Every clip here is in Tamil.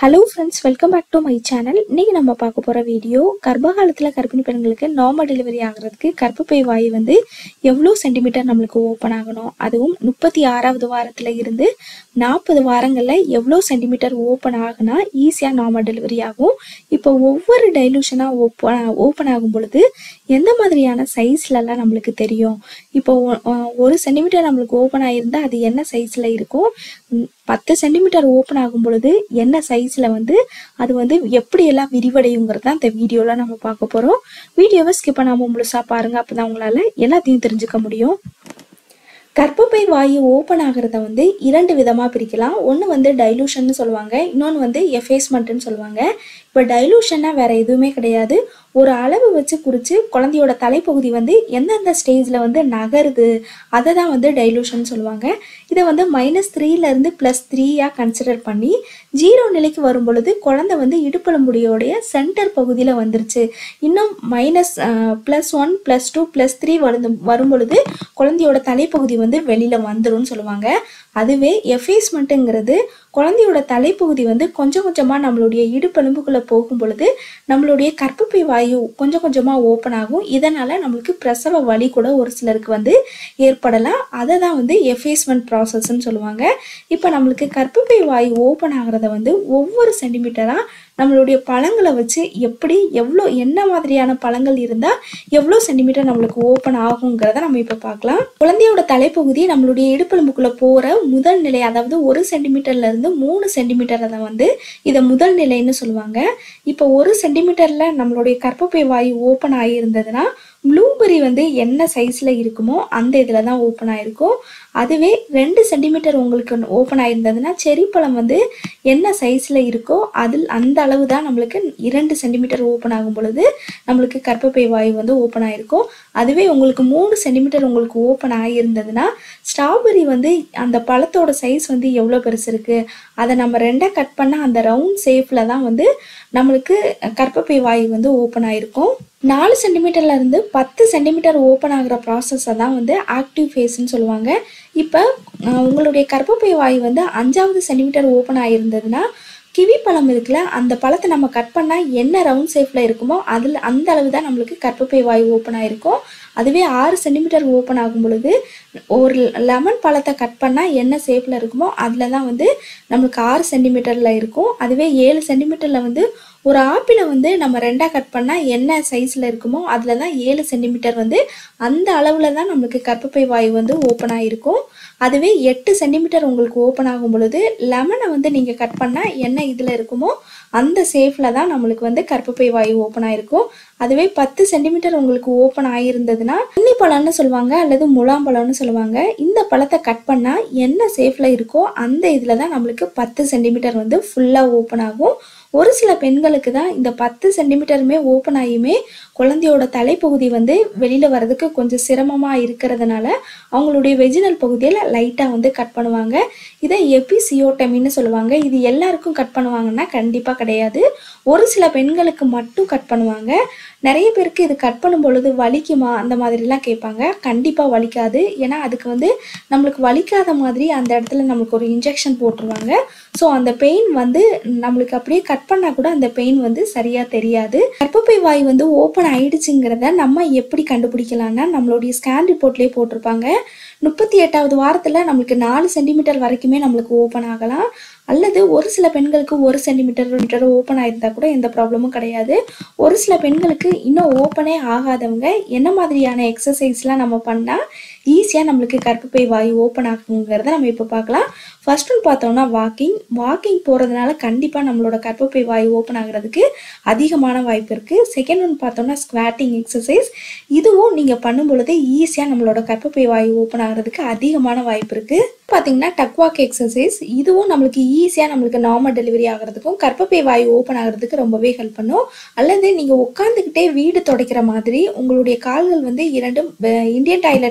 hello friends welcome back to my channel இன்னைக்கு நம்ம பார்க்க போகிற வீடியோ கர்ப்ப காலத்தில் கர்ப்பிணி பெண்களுக்கு நார்மல் டெலிவரி ஆகிறதுக்கு கர்ப்பப்பை வாய் வந்து எவ்வளோ சென்டிமீட்டர் நம்மளுக்கு ஓப்பன் ஆகணும் அதுவும் முப்பத்தி ஆறாவது வாரத்தில் இருந்து நாற்பது வாரங்களில் எவ்வளோ சென்டிமீட்டர் ஓப்பன் ஆகுனா ஈஸியாக நார்மல் டெலிவரி ஆகும் இப்போ ஒவ்வொரு டைலூஷனாக ஓப்பன் ஓப்பன் ஆகும் பொழுது எந்த மாதிரியான சைஸ்லலாம் நம்மளுக்கு தெரியும் இப்போ ஒ- அஹ் ஒரு சென்டிமீட்டர் நம்மளுக்கு ஓப்பன் ஆகியிருந்தா அது என்ன சைஸில் இருக்கும் ம், பத்து சென்டிமீட்டர் ஓப்பன் ஆகும் பொழுது என்ன சைஸில் வந்து அது வந்து எப்படியெல்லாம் விரிவடையுங்கிறது தான் இந்த வீடியோவில் நம்ம பார்க்க போகிறோம் வீடியோவை ஸ்கிப் பண்ணாமல் முழுசாக பாருங்கள் அப்போ தான் உங்களால் எல்லாத்தையும் தெரிஞ்சுக்க முடியும் கர்ப்பப்பை வாயு ஓப்பன் ஆகிறத வந்து இரண்டு விதமாக பிரிக்கலாம் ஒன்று வந்து டைலூஷன்னு சொல்லுவாங்க இன்னொன்று வந்து எஃபேஸ்மெண்ட்டுன்னு சொல்லுவாங்க இப்போ டைலூஷன்னா வேற எதுவுமே கிடையாது ஒரு அளவு வச்சு குறித்து குழந்தையோட தலைப்பகுதி வந்து எந்தெந்த ஸ்டேஜில் வந்து நகருது அதை தான் வந்து டைலூஷன் சொல்லுவாங்க இதை வந்து மைனஸ் த்ரீலேருந்து ப்ளஸ் த்ரீயாக கன்சிடர் பண்ணி ஜீரோ நிலைக்கு வரும் பொழுது குழந்தை வந்து இடுப்பெலும்புடியோடைய சென்டர் பகுதியில் வந்துருச்சு இன்னும் minus plus one plus two plus three வரும் வரும் பொழுது குழந்தையோட தலைப்பகுதி வந்து வெளியில் வந்துரும்னு சொல்லுவாங்க அதுவே எஃபேஸ்மெண்ட்டுங்கிறது குழந்தையோட தலைப்பகுதி வந்து கொஞ்சம் கொஞ்சமாக நம்மளுடைய இடுப்பெலும்புக்குள்ளே போகும் பொழுது நம்மளுடைய கர்ப்பப்பை வாயு கொஞ்சம் கொஞ்சமாக ஓப்பன் ஆகும் இதனால் நம்மளுக்கு பிரசவ வலி கூட ஒரு சிலருக்கு வந்து ஏற்படலாம் அதை தான் வந்து எஃபேஸ்மெண்ட் ப்ராசஸ்ன்னு சொல்லுவாங்க இப்போ நம்மளுக்கு கர்ப்பப்பை வாயு ஓப்பன் ஆகிறத வந்து ஒவ்வொரு சென்டிமீட்டராக நம்மளுடைய பழங்களை வச்சு எப்படி எவ்வளோ என்ன மாதிரியான பழங்கள் இருந்தால் எவ்வளோ சென்டிமீட்டர் நம்மளுக்கு ஓப்பன் ஆகுங்கிறத நம்ம இப்போ பார்க்கலாம் குழந்தையோட தலைப்பகுதி நம்மளுடைய இடுப்பெலும்புக்குள்ளே போகிற முதல் நிலை அதாவது ஒரு சென்டிமீட்டர்ல இருந்து மூணு சென்டிமீட்டர் அதை வந்து இதை முதல் நிலைன்னு சொல்லுவாங்க இப்போ ஒரு சென்டிமீட்டரில் நம்மளுடைய கர்ப்பப்பை வாயு ஓப்பன் ஆகியிருந்ததுன்னா ப்ளூபெரி வந்து என்ன சைஸில் இருக்குமோ அந்த இதில் தான் ஓப்பன் ஆகிருக்கும் அதுவே ரெண்டு சென்டிமீட்டர் உங்களுக்கு ஓப்பன் ஆயிருந்ததுன்னா செரி பழம் வந்து என்ன சைஸில் இருக்கோ அதில் அந்த அளவு தான் நம்மளுக்கு இரண்டு சென்டிமீட்டர் ஓப்பன் ஆகும் பொழுது நம்மளுக்கு கர்ப்பப்பை வாயு வந்து ஓப்பன் ஆயிருக்கும் அதுவே உங்களுக்கு மூணு சென்டிமீட்டர் உங்களுக்கு ஓப்பன் ஆகியிருந்ததுன்னா ஸ்ட்ராபெரி வந்து அந்த பழத்தோட சைஸ் வந்து எவ்வளோ பெருசு இருக்குது அதை நம்ம ரெண்டாக கட் பண்ணால் அந்த ரவுண்ட் ஷேப்பில் தான் வந்து நம்மளுக்கு கர்ப்பப்பை வாயு வந்து ஓப்பன் ஆயிருக்கும் நாலு சென்டிமீட்டர்ல இருந்து பத்து சென்டிமீட்டர் ஓப்பன் ஆகுற ப்ராசஸை தான் வந்து ஆக்டிவ் ஃபேஸ்ன்னு சொல்லுவாங்க இப்போ அஹ், உங்களுடைய கர்ப்பப்பை வாயு வந்து அஞ்சாவது சென்டிமீட்டர் ஓப்பன் ஆகியிருந்ததுன்னா கிவி பழம் இருக்குல்ல அந்த பழத்தை நம்ம கட் பண்ணால் என்ன ரவுண்ட் ஷேப்பில் இருக்குமோ அதில் அந்த அளவு தான் நம்மளுக்கு கர்ப்பப்பை வாயு ஓப்பன் ஆயிருக்கும் அதுவே ஆறு சென்டிமீட்டர் ஓப்பன் ஆகும் பொழுது ஒரு லெமன் பழத்தை கட் பண்ணால் என்ன ஷேப்பில் இருக்குமோ அதில் தான் வந்து நம்மளுக்கு ஆறு சென்டிமீட்டரில் இருக்கும் அதுவே ஏழு சென்டிமீட்டரில் வந்து ஒரு ஆப்பிளை வந்து நம்ம ரெண்டாக கட் பண்ணால் என்ன சைஸில் இருக்குமோ அதில் தான் ஏழு சென்டிமீட்டர் வந்து அந்த அளவில் தான் நம்மளுக்கு கர்ப்பப்பை வாயு வந்து ஓப்பன் ஆகிருக்கும் அதுவே எட்டு சென்டிமீட்டர் உங்களுக்கு ஓப்பன் ஆகும் பொழுது லெமனை வந்து நீங்கள் கட் பண்ணால் என்ன இதில் இருக்குமோ அந்த ஷேப்பில் தான் நம்மளுக்கு வந்து கர்ப்பப்பை வாயு ஓப்பன் ஆயிருக்கும் அதுவே பத்து சென்டிமீட்டர் உங்களுக்கு ஓப்பன் ஆகியிருந்ததுன்னா கன்னி பழம்னு சொல்லுவாங்க அல்லது முலாம்பழம்னு சொல்லுவாங்க இந்த பழத்தை கட் பண்ணால் என்ன ஷேப்பில் இருக்கோ அந்த இதில் தான் நம்மளுக்கு பத்து சென்டிமீட்டர் வந்து ஃபுல்லாக ஓப்பன் ஆகும் ஒரு சில பெண்களுக்கு தான் இந்த பத்து சென்டிமீட்டருமே ஓப்பன் ஆகியுமே குழந்தையோட தலைப்பகுதி வந்து வெளியில் வர்றதுக்கு கொஞ்சம் சிரமமாக இருக்கிறதுனால அவங்களுடைய வெஜினல் பகுதியில் லைட்டாக வந்து கட் பண்ணுவாங்க இதை எபிசியோட்டமின்னு சொல்லுவாங்க இது எல்லாருக்கும் கட் பண்ணுவாங்கன்னா கண்டிப்பாக கிடையாது ஒரு சில பெண்களுக்கு மட்டும் கட் பண்ணுவாங்க நிறைய பேருக்கு இது கட் பண்ணும் பொழுது வலிக்குமா அந்த மாதிரிலாம் கேட்பாங்க கண்டிப்பாக வலிக்காது ஏன்னா அதுக்கு வந்து நம்மளுக்கு வலிக்காத மாதிரி அந்த இடத்துல நம்மளுக்கு ஒரு இன்ஜெக்ஷன் போட்டுருவாங்க ஸோ அந்த பெயின் வந்து நம்மளுக்கு அப்படியே கட் பண்ணால் கூட அந்த பெயின் வந்து சரியாக தெரியாது கர்ப்பப்பை வாய் வந்து ஓப்பன் ஆயிடுச்சுங்கிறத நம்ம எப்படி கண்டுபிடிக்கலாம்னா நம்மளுடைய ஸ்கேன் ரிப்போர்ட்லேயே போட்டிருப்பாங்க முப்பத்தி எட்டாவது வாரத்தில் நம்மளுக்கு நாலு சென்டிமீட்டர் வரைக்குமே நம்மளுக்கு ஓப்பன் ஆகலாம் அல்லது ஒரு சில பெண்களுக்கு ஒரு சென்டிமீட்டர் மீட்டர் ஓப்பன் ஆயிருந்தா கூட எந்த ப்ராப்ளமும் கிடையாது ஒரு சில பெண்களுக்கு இன்னும் ஓப்பனே ஆகாதவங்க என்ன மாதிரியான எக்ஸசைஸ்லாம் நம்ம பண்ணால் ஈஸியாக நம்மளுக்கு கர்ப்பப்பை வாயு ஓப்பன் ஆகுங்கிறத நம்ம இப்போ பார்க்கலாம் ஃபர்ஸ்ட் ஒன் பார்த்தோம்னா வாக்கிங் வாக்கிங் போகிறதுனால கண்டிப்பாக நம்மளோட கர்ப்பப்பை வாயு ஓப்பன் ஆகுறதுக்கு அதிகமான வாய்ப்பு இருக்குது செகண்ட் ஒன் பார்த்தோம்னா ஸ்குவாட்டிங் எக்ஸசைஸ் இதுவும் நீங்கள் பண்ணும் பொழுது ஈஸியாக நம்மளோட கர்ப்பப்பை வாயு ஓப்பன் ஆகுறதுக்கு அதிகமான வாய்ப்பு இருக்குது பார்த்தீங்கன்னா டக் வாக் எக்ஸசைஸ் இதுவும் நம்மளுக்கு ஈஸியாக நம்மளுக்கு நார்மல் டெலிவரி ஆகிறதுக்கும் கர்ப்பப்பை வாயு ஓப்பன் ஆகிறதுக்கு ரொம்பவே ஹெல்ப் பண்ணும் அல்லது நீங்கள் உட்காந்துக்கிட்டே வீடு துடைக்கிற மாதிரி உங்களுடைய கால்கள் வந்து இரண்டும் அஹ், இந்தியன் டாய்லெட் நம்ம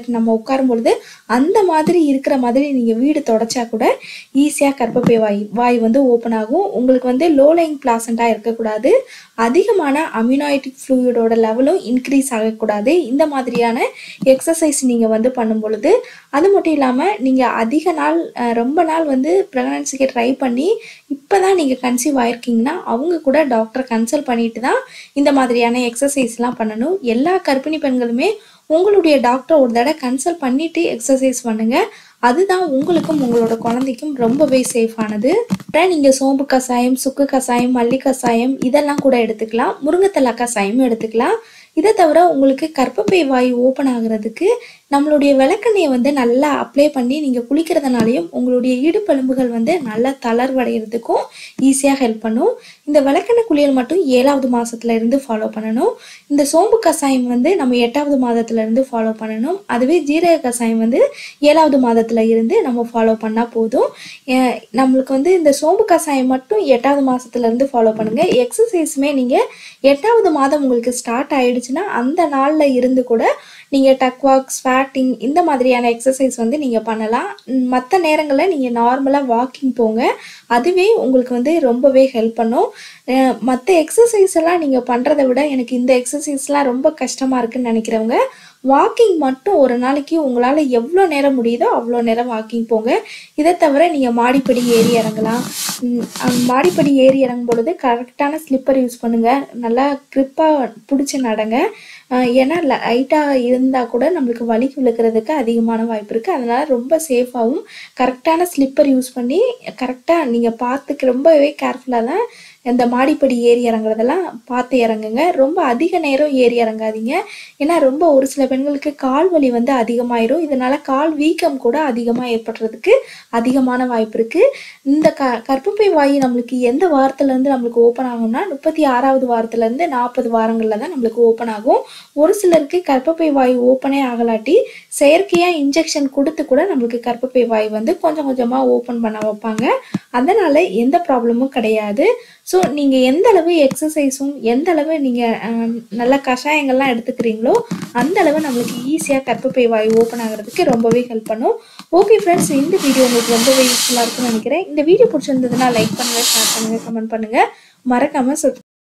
உட்காரும் பொழுது அந்த மாதிரி இருக்கிற மாதிரி நீங்கள் வீடு தொடச்சா கூட ஈஸியாக கர்ப்பப்பை வாய் வாய் வந்து ஓப்பன் ஆகும் உங்களுக்கு வந்து லோ லைங் பிளாசண்ட்டாக இருக்கக்கூடாது அதிகமான அம்யூனாய்டிக் ஃப்ளூயிடோட லெவலும் இன்க்ரீஸ் ஆகக்கூடாது இந்த மாதிரியான எக்ஸசைஸ் நீங்கள் வந்து பண்ணும் பொழுது அது மட்டும் இல்லாமல் நீங்கள் அதிக நாள் அஹ், ரொம்ப நாள் வந்து ப்ரெக்னன்சிக்கு ட்ரை பண்ணி இப்போ தான் நீங்கள் கன்சீவ் ஆயிருக்கீங்கன்னா அவங்க கூட டாக்டரை கன்சல்ட் பண்ணிட்டு தான் இந்த மாதிரியான எக்ஸசைஸ்லாம் பண்ணணும் எல்லா கர்ப்பிணி பெண்களுமே உங்களுடைய டாக்டர் ஒரு தடவை கன்சல்ட் பண்ணிட்டு எக்ஸசைஸ் பண்ணுங்க அதுதான் உங்களுக்கும் உங்களோட குழந்தைக்கும் ரொம்பவே சேஃபானது அப்புறம் நீங்கள் சோம்பு கஷாயம் சுக்கு கஷாயம் மல்லி கஷாயம் இதெல்லாம் கூட எடுத்துக்கலாம் முருங்கைத்தலை கஷாயமும் எடுத்துக்கலாம் இதை தவிர உங்களுக்கு கர்ப்பப்பை வாய் ஓப்பன் ஆகுறதுக்கு நம்மளுடைய விளக்கெண்ணெயை வந்து நல்லா அப்ளை பண்ணி நீங்கள் குளிக்கிறதுனாலையும் உங்களுடைய இடுப்பெலும்புகள் வந்து நல்லா தளர்வடைகிறதுக்கும் ஈஸியாக ஹெல்ப் பண்ணும் இந்த விளக்கெண்ணெய் குளியல் மட்டும் ஏழாவது மாசத்துல இருந்து ஃபாலோ பண்ணணும் இந்த சோம்பு கஷாயம் வந்து நம்ம எட்டாவது மாதத்துல இருந்து ஃபாலோ பண்ணணும் அதுவே ஜீரக கஷாயம் வந்து ஏழாவது மாதத்துல இருந்து நம்ம ஃபாலோ பண்ணால் போதும் அஹ் நம்மளுக்கு வந்து இந்த சோம்பு கஷாயம் மட்டும் எட்டாவது மாசத்துல இருந்து ஃபாலோ பண்ணுங்க எக்ஸசைஸுமே நீங்கள் எட்டாவது மாதம் உங்களுக்கு ஸ்டார்ட் ஆயிடுச்சுன்னா அந்த நாளில் இருந்து கூட நீங்கள் டக் வாக் ஸ்வாட்டிங் இந்த மாதிரியான எக்ஸசைஸ் வந்து நீங்கள் பண்ணலாம் மற்ற நேரங்களில் நீங்கள் நார்மலாக வாக்கிங் போங்க அதுவே உங்களுக்கு வந்து ரொம்பவே ஹெல்ப் பண்ணும் மற்ற எக்ஸசைஸ் எல்லாம் நீங்கள் பண்ணுறதை விட எனக்கு இந்த எக்ஸசைஸ்லாம் ரொம்ப கஷ்டமாக இருக்குன்னு நினைக்கிறவங்க வாக்கிங் மட்டும் ஒரு நாளைக்கு உங்களால் எவ்வளோ நேரம் முடியுதோ அவ்வளோ நேரம் வாக்கிங் போங்க இதை தவிர நீங்கள் மாடிப்படி ஏறி இறங்கலாம் ம், அந்த மாடிப்படி ஏறி இறங்கும் பொழுது கரெக்டான ஸ்லிப்பர் யூஸ் பண்ணுங்கள் நல்லா க்ரிப்பாக பிடிச்சி நடங்க அஹ் ஏன்னா லைட்டாக இருந்தால் கூட நம்மளுக்கு வலி விழுக்கிறதுக்கு அதிகமான வாய்ப்பு இருக்குது அதனால் ரொம்ப சேஃபாகவும் கரெக்டான ஸ்லிப்பர் யூஸ் பண்ணி கரெக்டாக நீங்கள் பார்த்துக்கு ரொம்பவே கேர்ஃபுல்லாக தான் இந்த மாடிப்படி ஏறி இறங்குறதெல்லாம் பார்த்து இறங்குங்க ரொம்ப அதிக நேரம் ஏறி இறங்காதீங்க ஏன்னா ரொம்ப ஒரு சில பெண்களுக்கு கால் வலி வந்து அதிகமாயிரும் இதனால கால் வீக்கம் கூட அதிகமாக ஏற்படுறதுக்கு அதிகமான வாய்ப்பு இருக்கு இந்த க கர்ப்பப்பை வாய் நம்மளுக்கு எந்த வாரத்துலேருந்து நம்மளுக்கு ஓப்பன் ஆகும்னா முப்பத்தி ஆறாவது வாரத்துலேருந்து நாற்பது வாரங்களில் தான் நம்மளுக்கு ஓப்பன் ஆகும் ஒரு சிலருக்கு கர்ப்பப்பை வாய் ஓப்பனே ஆகலாட்டி செயற்கையாக இன்ஜெக்ஷன் கொடுத்து கூட நம்மளுக்கு கர்ப்பப்பை வாய் வந்து கொஞ்சம் கொஞ்சமாக ஓப்பன் பண்ண வைப்பாங்க அதனால எந்த ப்ராப்ளமும் கிடையாது ஸோ நீங்கள் எந்த அளவு எக்ஸசைஸும் எந்த அளவு நீங்கள் நல்ல கஷாயங்கள்லாம் எடுத்துக்கிறீங்களோ அந்த அளவு நம்மளுக்கு ஈஸியாக கர்ப்பப்பை வாய் ஓப்பன் ஆகிறதுக்கு ரொம்பவே ஹெல்ப் பண்ணும் ஓகே ஃப்ரெண்ட்ஸ் இந்த வீடியோ உங்களுக்கு ரொம்பவே யூஸ்ஃபுல்லாக இருக்கும்னு நினைக்கிறேன் இந்த வீடியோ பிடிச்சிருந்ததுன்னா லைக் பண்ணுங்கள் ஷேர் பண்ணுங்கள் கமெண்ட் பண்ணுங்கள் மறக்காமல்